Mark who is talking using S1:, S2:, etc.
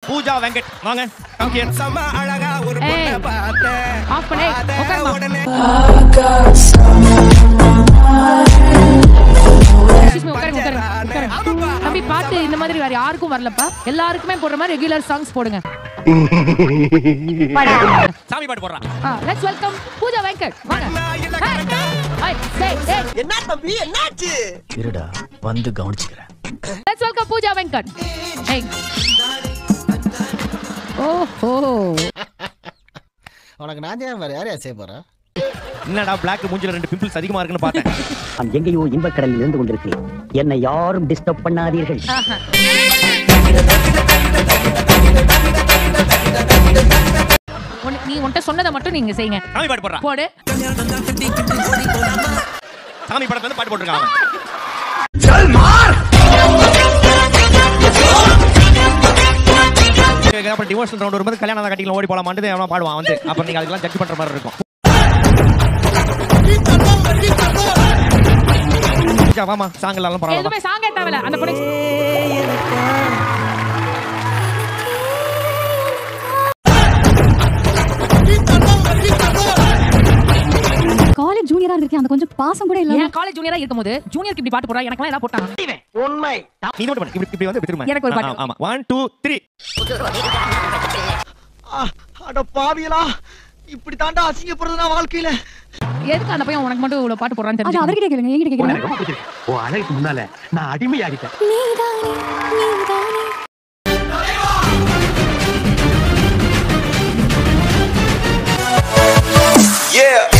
S1: பூஜா வெங்கட் வாங்க come here.
S2: செம அழகா ஒரு
S3: ஏய்.
S2: பொண்ணை பார்த்தேன்
S3: ஆஃப் பண்ணு
S2: பார்த்த
S3: உட்காருமா
S2: உடனே
S3: Excuse me, உட்காருங்க, உட்காருங்க, உட்காருங்க. தம்பி பாட்டு இந்த மாதிரி வேற யாருக்கும் வரலப்பா எல்லாருக்குமே போடுற மாதிரி ரெகுலர் சாங்ஸ் போடுங்க
S1: சாமி பாட்டு போடுறான்
S3: லெட்ஸ் வெல்கம் பூஜா வெங்கட் வாங்க ஹாய் டேய் டேய்
S2: என்ன தம்பி என்னாச்சு
S4: இருடா வந்து கவனிச்சுக்கிறேன்
S3: let's welcome Pooja Venkat hey ஓஹோ
S4: உனக்கு நான் தான் வேற யாரையா செய்ய போறேன்
S1: என்னடா பிளாக் மூஞ்சில ரெண்டு பிம்பிள்ஸ் அதிகமா இருக்குன்னு பார்த்தேன்
S5: நான் எங்கேயோ இன்பக்கடலில் இருந்து கொண்டிருக்கிறேன் என்னை யாரும் டிஸ்டர்ப் பண்ணாதீர்கள்
S3: ஆஹா. உன்னை- நீ உன்கிட்ட சொன்னதை மட்டும் நீங்க செய்யுங்க
S1: சாமி பாட்டு போடுறான்
S3: போடு
S1: சாமி படத்துல இருந்து பாட்டு போட்டுருக்கான் அவன். அப்புறம் டிவோர்ஸ் ரவுண்ட் வரும்போது கல்யாணம் கட்டிக்கலாம் ஓடி போலாமான்னு அவன் பாடுவான் வந்து அப்புறம் நீங்க அதுக்கெல்லாம் ஜட்ஜ் பண்ற மாதிரி இருக்கும் பூஜா, வாமா சாங் எல்லாம் பரவாயில்ல
S3: எதுவுமே சாங்கே தேவையில்ல அந்த பொண்ணு
S6: காலேஜ் ஜூனியரா இருக்கேன் அந்த கொஞ்சம் பாசம் கூட இல்ல
S3: என் காலேஜ் ஜூனியரா இருக்கும்போது ஜூனியருக்கு இப்படி பாட்டு போடுறா எனக்கு எல்லாம் போட்டாங்க
S1: நீ மட்டும் பண்ணு. இப்படி இப்படி வந்து இப்படி திரும்ப.
S3: எனக்கு ஒரு பாட்டு.
S1: ஆ, ஆமா ஒன் டூ த்ரீ
S2: அட பாவியலா இப்படி தாண்டா அசிங்கப்படுறது நான் வாழ்க்கையில
S3: எதுக்கு அந்த பையன் உனக்கு மட்டும் இவ்வளவு பாட்டு போடுறான்னு
S6: அது
S3: தெரிஞ்சு
S6: அவர்கிட்ட கேளுங்க என்கிட்ட கேக்குறீங்க
S5: உன் அழகுக்கு முன்னால நான் அடிமையாகிட்டேன்
S6: நீதானே நீதானே
S2: Yeah